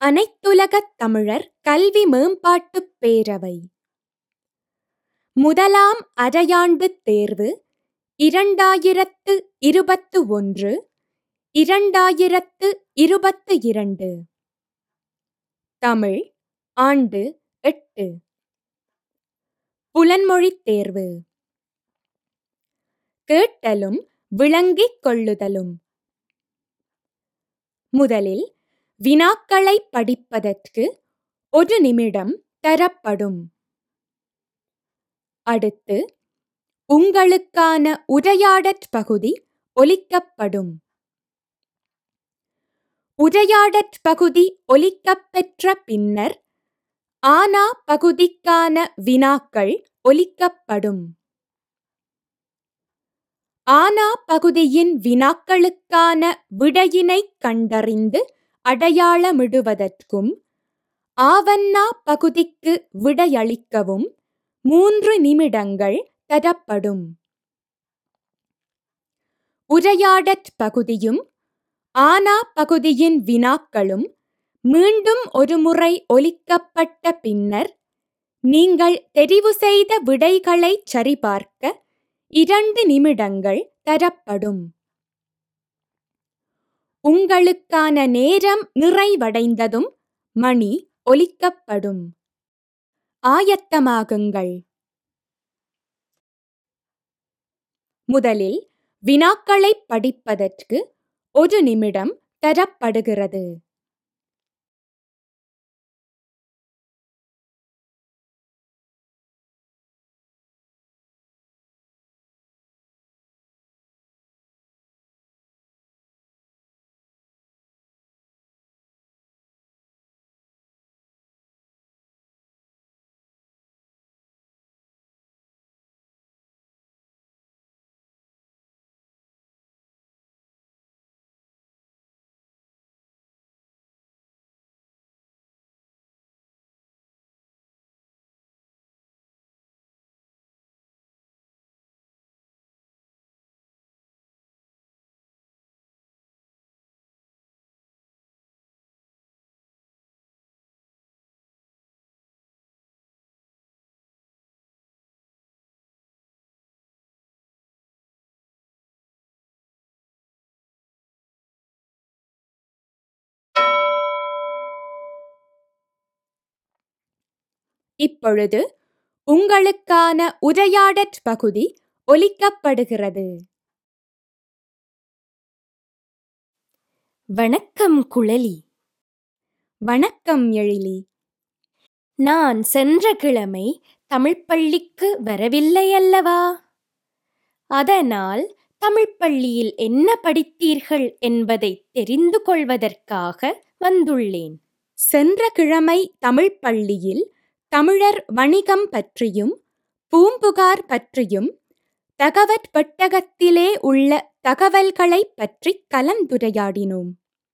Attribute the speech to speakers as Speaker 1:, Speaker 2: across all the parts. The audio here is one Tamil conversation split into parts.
Speaker 1: அனைத்துலகத் தமிழர் கல்வி மேம்பாட்டுப் பேரவை முதலாம் அரையாண்டுத் தேர்வு இரண்டாயிரத்து இருபத்து ஒன்று இரண்டாயிரத்து இருபத்து இரண்டு தமிழ் ஆண்டு எட்டு புலன்மொழித் தேர்வு கேட்டலும் விளங்கிக் கொள்ளுதலும் முதலில் வினாக்களைப் படிப்பதற்கு ஒரு நிமிடம் தரப்படும் அடுத்து உங்களுக்கான உரையாடற் பகுதி ஒலிக்கப்படும் உரையாடற் பகுதி ஒலிக்கப்பெற்ற பின்னர் ஆனா பகுதிக்கான வினாக்கள் ஒலிக்கப்படும் ஆனா பகுதியின் வினாக்களுக்கான விடையினைக் கண்டறிந்து அடையாளமிடுவதற்கும் ஆவண்ணா பகுதிக்கு விடையளிக்கவும் மூன்று நிமிடங்கள் தரப்படும் உரையாடற் பகுதியும் ஆனா பகுதியின் வினாக்களும் மீண்டும் ஒருமுறை ஒலிக்கப்பட்ட பின்னர் நீங்கள் தெரிவு செய்த விடைகளைச் சரிபார்க்க இரண்டு நிமிடங்கள் தரப்படும் உங்களுக்கான நேரம் நிறைவடைந்ததும் மணி ஒலிக்கப்படும் ஆயத்தமாகுங்கள் முதலில் வினாக்களைப் படிப்பதற்கு ஒரு நிமிடம் தரப்படுகிறது இப்பொழுது உங்களுக்கான உரையாடற் பகுதி ஒலிக்கப்படுகிறது
Speaker 2: வணக்கம் குழலி
Speaker 1: வணக்கம் எழிலி
Speaker 2: நான் சென்ற கிழமை தமிழ்ப் பள்ளிக்கு வரவில்லை அல்லவா அதனால் தமிழ்ப் பள்ளியில் என்ன படித்தீர்கள் என்பதை தெரிந்து கொள்வதற்காக வந்துள்ளேன்
Speaker 1: சென்ற கிழமை தமிழ்ப் பள்ளியில் தமிழர் வணிகம் பற்றியும் பூம்புகார் பற்றியும் தகவற் பெட்டகத்திலே உள்ள தகவல்களைப் பற்றி கலந்துரையாடினோம்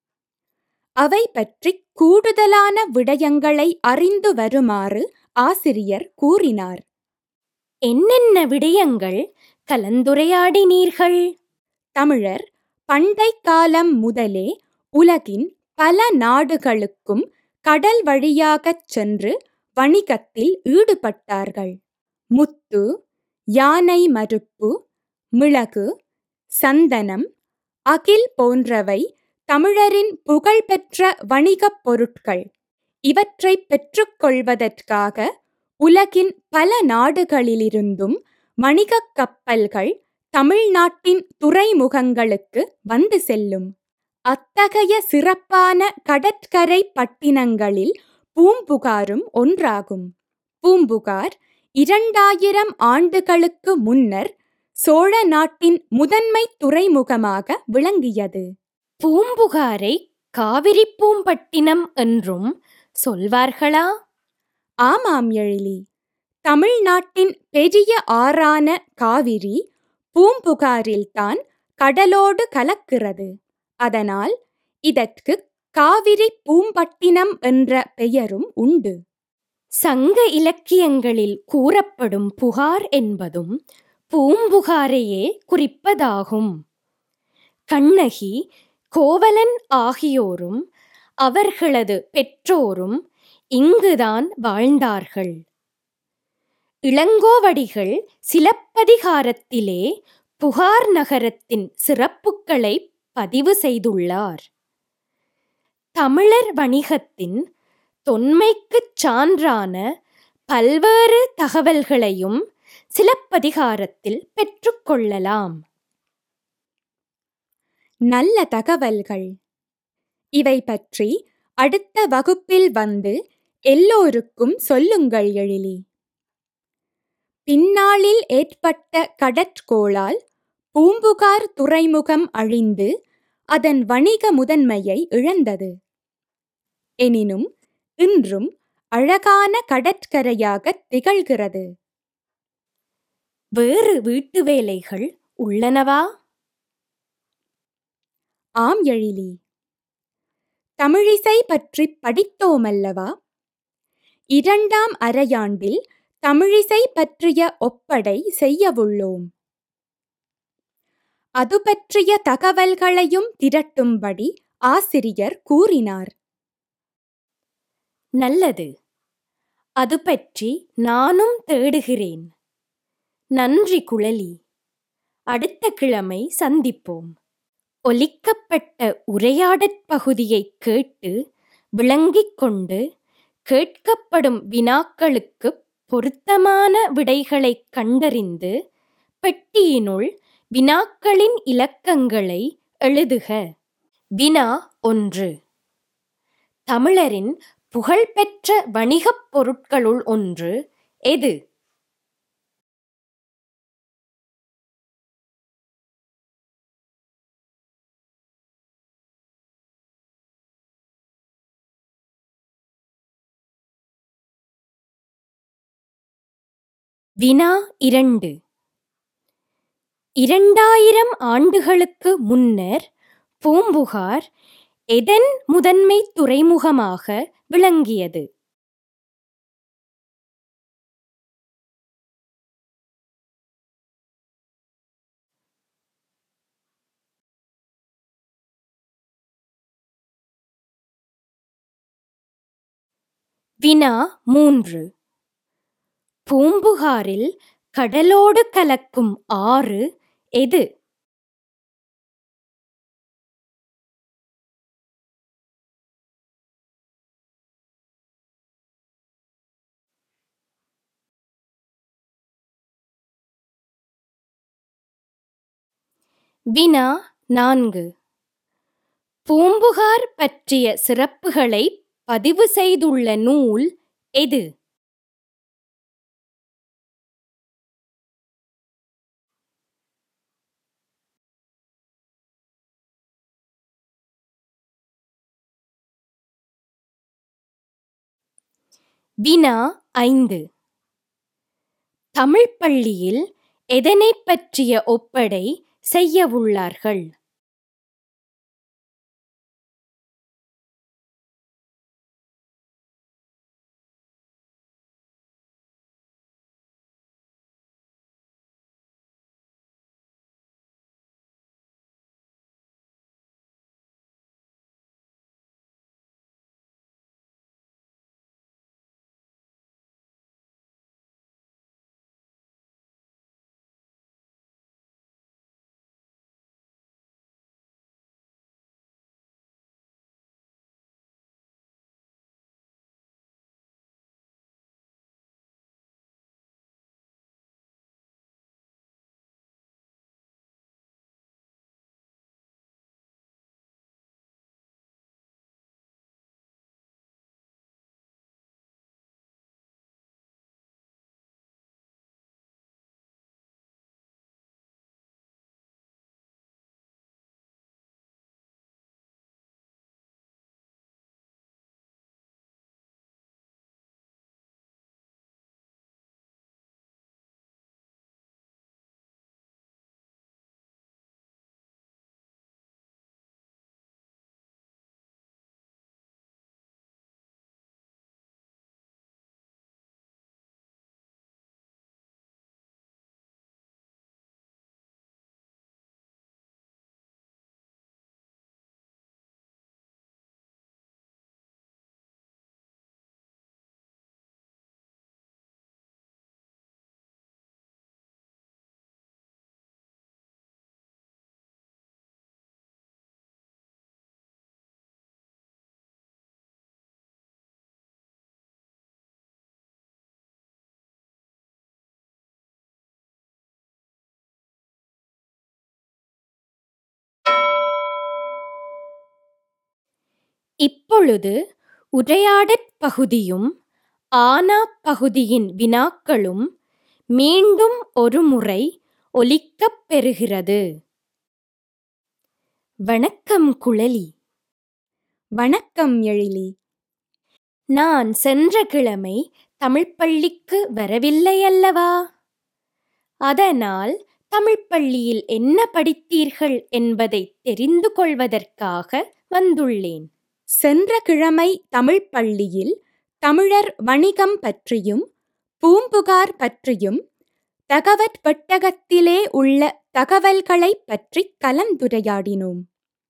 Speaker 1: அவை பற்றி கூடுதலான விடயங்களை அறிந்து வருமாறு ஆசிரியர் கூறினார்
Speaker 2: என்னென்ன விடயங்கள் கலந்துரையாடினீர்கள்
Speaker 1: தமிழர் பண்டை காலம் முதலே உலகின் பல நாடுகளுக்கும் கடல் வழியாகச் சென்று வணிகத்தில் ஈடுபட்டார்கள் முத்து யானை மருப்பு மிளகு சந்தனம் அகில் போன்றவை தமிழரின் புகழ்பெற்ற வணிகப் பொருட்கள் இவற்றை பெற்றுக்கொள்வதற்காக உலகின் பல நாடுகளிலிருந்தும் வணிகக் கப்பல்கள் தமிழ்நாட்டின் துறைமுகங்களுக்கு வந்து செல்லும் அத்தகைய சிறப்பான கடற்கரை பட்டினங்களில் பூம்புகாரும் ஒன்றாகும் பூம்புகார் இரண்டாயிரம் ஆண்டுகளுக்கு முன்னர் சோழ நாட்டின் முதன்மை துறைமுகமாக விளங்கியது
Speaker 2: பூம்புகாரை காவிரி பூம்பட்டினம் என்றும் சொல்வார்களா
Speaker 1: ஆமாம் எழிலி தமிழ்நாட்டின் பெரிய ஆறான காவிரி பூம்புகாரில்தான் கடலோடு கலக்கிறது அதனால் இதற்கு காவிரி பூம்பட்டினம் என்ற பெயரும் உண்டு
Speaker 2: சங்க இலக்கியங்களில் கூறப்படும் புகார் என்பதும் பூம்புகாரையே குறிப்பதாகும் கண்ணகி கோவலன் ஆகியோரும் அவர்களது பெற்றோரும் இங்குதான் வாழ்ந்தார்கள் இளங்கோவடிகள் சிலப்பதிகாரத்திலே புகார் நகரத்தின் சிறப்புகளை பதிவு செய்துள்ளார் தமிழர் வணிகத்தின் தொன்மைக்குச் சான்றான பல்வேறு தகவல்களையும் சிலப்பதிகாரத்தில் பெற்றுக்கொள்ளலாம்
Speaker 1: நல்ல தகவல்கள் இவை பற்றி அடுத்த வகுப்பில் வந்து எல்லோருக்கும் சொல்லுங்கள் எழிலி பின்னாளில் ஏற்பட்ட கடற்கோளால் பூம்புகார் துறைமுகம் அழிந்து அதன் வணிக முதன்மையை இழந்தது எனினும் இன்றும் அழகான கடற்கரையாக திகழ்கிறது
Speaker 2: வேறு வீட்டு வேலைகள் உள்ளனவா
Speaker 1: ஆம் எழிலி தமிழிசை பற்றி படித்தோமல்லவா இரண்டாம் அரையாண்டில் தமிழிசை பற்றிய ஒப்படை செய்யவுள்ளோம் அது பற்றிய தகவல்களையும் திரட்டும்படி ஆசிரியர் கூறினார்
Speaker 2: நல்லது அது பற்றி நானும் தேடுகிறேன் நன்றி குழலி அடுத்த கிழமை சந்திப்போம் ஒலிக்கப்பட்ட உரையாடற் பகுதியை கேட்டு விளங்கிக் கொண்டு கேட்கப்படும் வினாக்களுக்கு பொருத்தமான விடைகளைக் கண்டறிந்து பெட்டியினுள் வினாக்களின் இலக்கங்களை எழுதுக வினா ஒன்று தமிழரின் புகழ்பெற்ற வணிகப் பொருட்களுள் ஒன்று எது வினா இரண்டு இரண்டாயிரம் ஆண்டுகளுக்கு முன்னர் பூம்புகார் எதன் முதன்மை துறைமுகமாக விளங்கியது வினா மூன்று பூம்புகாரில் கடலோடு கலக்கும் ஆறு எது வினா நான்கு பூம்புகார் பற்றிய சிறப்புகளை பதிவு செய்துள்ள நூல் எது வினா ஐந்து தமிழ் பள்ளியில் எதனைப் பற்றிய ஒப்படை செய்யவுள்ளார்கள் இப்பொழுது உரையாடற் பகுதியும் ஆனா பகுதியின் வினாக்களும் மீண்டும் ஒருமுறை ஒலிக்கப் பெறுகிறது வணக்கம் குழலி
Speaker 1: வணக்கம் எழிலி
Speaker 2: நான் சென்ற கிழமை தமிழ்ப் பள்ளிக்கு வரவில்லை அல்லவா அதனால் தமிழ்ப் பள்ளியில் என்ன படித்தீர்கள் என்பதை தெரிந்து கொள்வதற்காக வந்துள்ளேன்
Speaker 1: சென்ற கிழமை தமிழ்ப் பள்ளியில் தமிழர் வணிகம் பற்றியும் பூம்புகார் பற்றியும் தகவற் பெட்டகத்திலே உள்ள தகவல்களைப் பற்றி கலந்துரையாடினோம்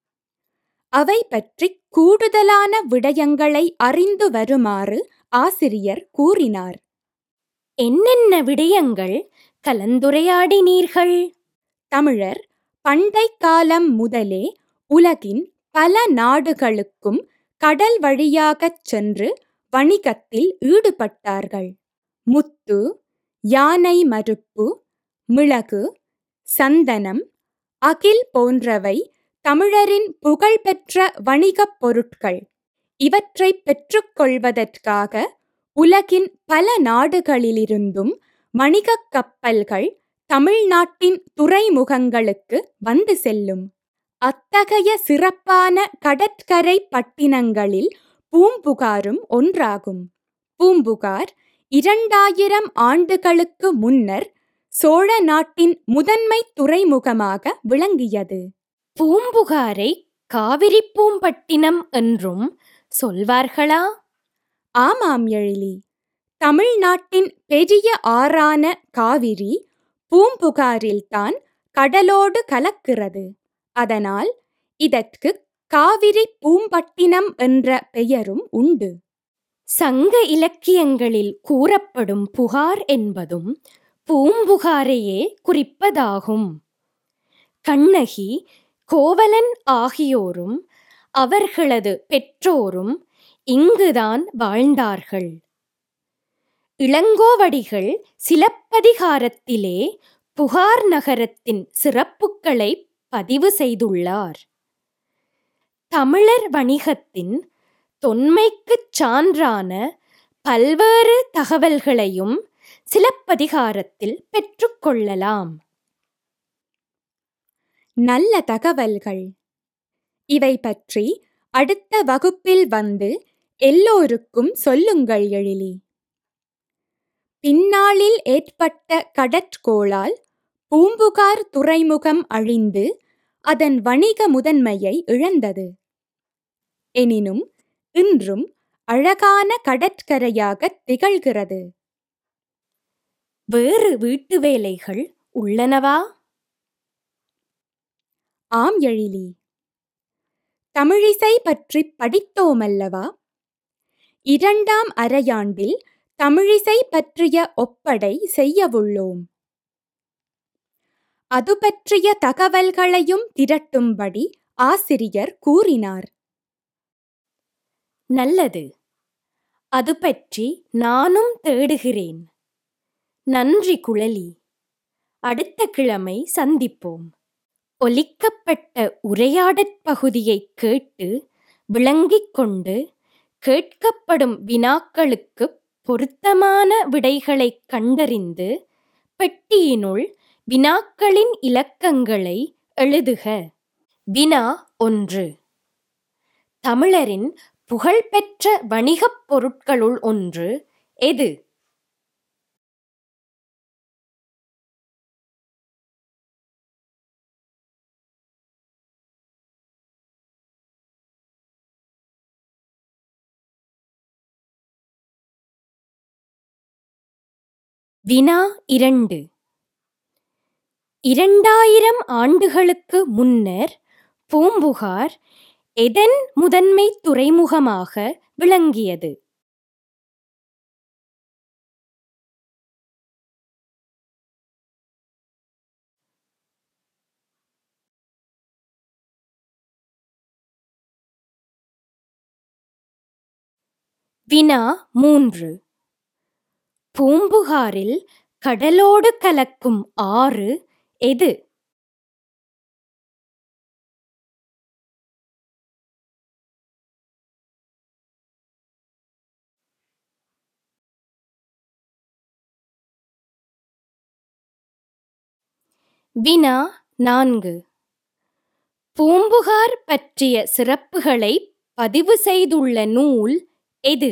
Speaker 1: அவை பற்றி கூடுதலான விடயங்களை அறிந்து வருமாறு ஆசிரியர் கூறினார்
Speaker 2: என்னென்ன விடயங்கள் கலந்துரையாடினீர்கள்
Speaker 1: தமிழர் பண்டை காலம் முதலே உலகின் பல நாடுகளுக்கும் கடல் வழியாகச் சென்று வணிகத்தில் ஈடுபட்டார்கள் முத்து யானை மருப்பு மிளகு சந்தனம் அகில் போன்றவை தமிழரின் புகழ்பெற்ற வணிகப் பொருட்கள் இவற்றை பெற்றுக்கொள்வதற்காக உலகின் பல நாடுகளிலிருந்தும் வணிகக் கப்பல்கள் தமிழ்நாட்டின் துறைமுகங்களுக்கு வந்து செல்லும் அத்தகைய சிறப்பான கடற்கரை பட்டினங்களில் பூம்புகாரும் ஒன்றாகும் பூம்புகார் இரண்டாயிரம் ஆண்டுகளுக்கு முன்னர் சோழ நாட்டின் முதன்மை துறைமுகமாக விளங்கியது
Speaker 2: பூம்புகாரை காவிரி பூம்பட்டினம் என்றும் சொல்வார்களா
Speaker 1: ஆமாம் எழிலி தமிழ்நாட்டின் பெரிய ஆறான காவிரி பூம்புகாரில்தான் கடலோடு கலக்கிறது அதனால் இதற்கு காவிரி பூம்பட்டினம் என்ற பெயரும் உண்டு
Speaker 2: சங்க இலக்கியங்களில் கூறப்படும் புகார் என்பதும் பூம்புகாரையே குறிப்பதாகும் கண்ணகி கோவலன் ஆகியோரும் அவர்களது பெற்றோரும் இங்குதான் வாழ்ந்தார்கள் இளங்கோவடிகள் சிலப்பதிகாரத்திலே புகார் நகரத்தின் சிறப்புகளை பதிவு செய்துள்ளார் தமிழர் வணிகத்தின் தொன்மைக்குச் சான்றான பல்வேறு தகவல்களையும் சிலப்பதிகாரத்தில் பெற்றுக்கொள்ளலாம்
Speaker 1: நல்ல தகவல்கள் இவை பற்றி அடுத்த வகுப்பில் வந்து எல்லோருக்கும் சொல்லுங்கள் எழிலி பின்னாளில் ஏற்பட்ட கடற்கோளால் பூம்புகார் துறைமுகம் அழிந்து அதன் வணிக முதன்மையை இழந்தது எனினும் இன்றும் அழகான கடற்கரையாக திகழ்கிறது
Speaker 2: வேறு வீட்டு வேலைகள் உள்ளனவா
Speaker 1: ஆம் எழிலி தமிழிசை பற்றி படித்தோமல்லவா இரண்டாம் அரையாண்டில் தமிழிசை பற்றிய ஒப்படை செய்யவுள்ளோம் அது பற்றிய தகவல்களையும் திரட்டும்படி ஆசிரியர் கூறினார்
Speaker 2: நல்லது அது பற்றி நானும் தேடுகிறேன் நன்றி குழலி அடுத்த கிழமை சந்திப்போம் ஒலிக்கப்பட்ட உரையாடற் பகுதியை கேட்டு விளங்கிக் கொண்டு கேட்கப்படும் வினாக்களுக்கு பொருத்தமான விடைகளைக் கண்டறிந்து பெட்டியினுள் வினாக்களின் இலக்கங்களை எழுதுக வினா ஒன்று தமிழரின் புகழ்பெற்ற வணிகப் பொருட்களுள் ஒன்று எது வினா இரண்டு இரண்டாயிரம் ஆண்டுகளுக்கு முன்னர் பூம்புகார் எதன் முதன்மை துறைமுகமாக விளங்கியது வினா மூன்று பூம்புகாரில் கடலோடு கலக்கும் ஆறு எது வினா நான்கு பூம்புகார் பற்றிய சிறப்புகளை பதிவு செய்துள்ள நூல் எது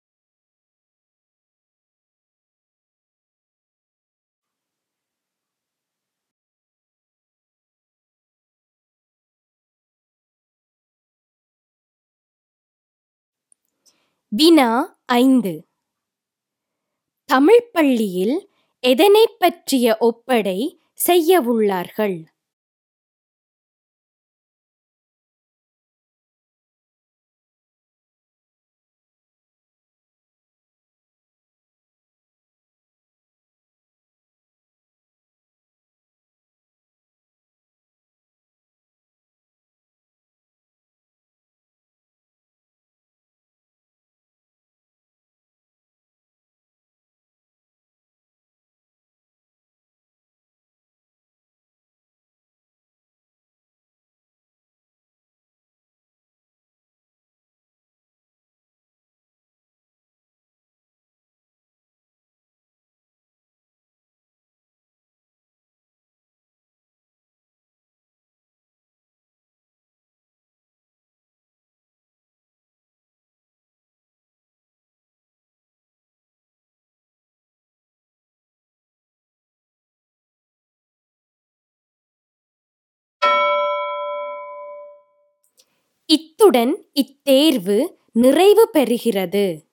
Speaker 2: வினா ஐந்து தமிழ் பள்ளியில் எதனைப் பற்றிய ஒப்படை செய்யவுள்ளார்கள் இத்துடன் இத்தேர்வு நிறைவு பெறுகிறது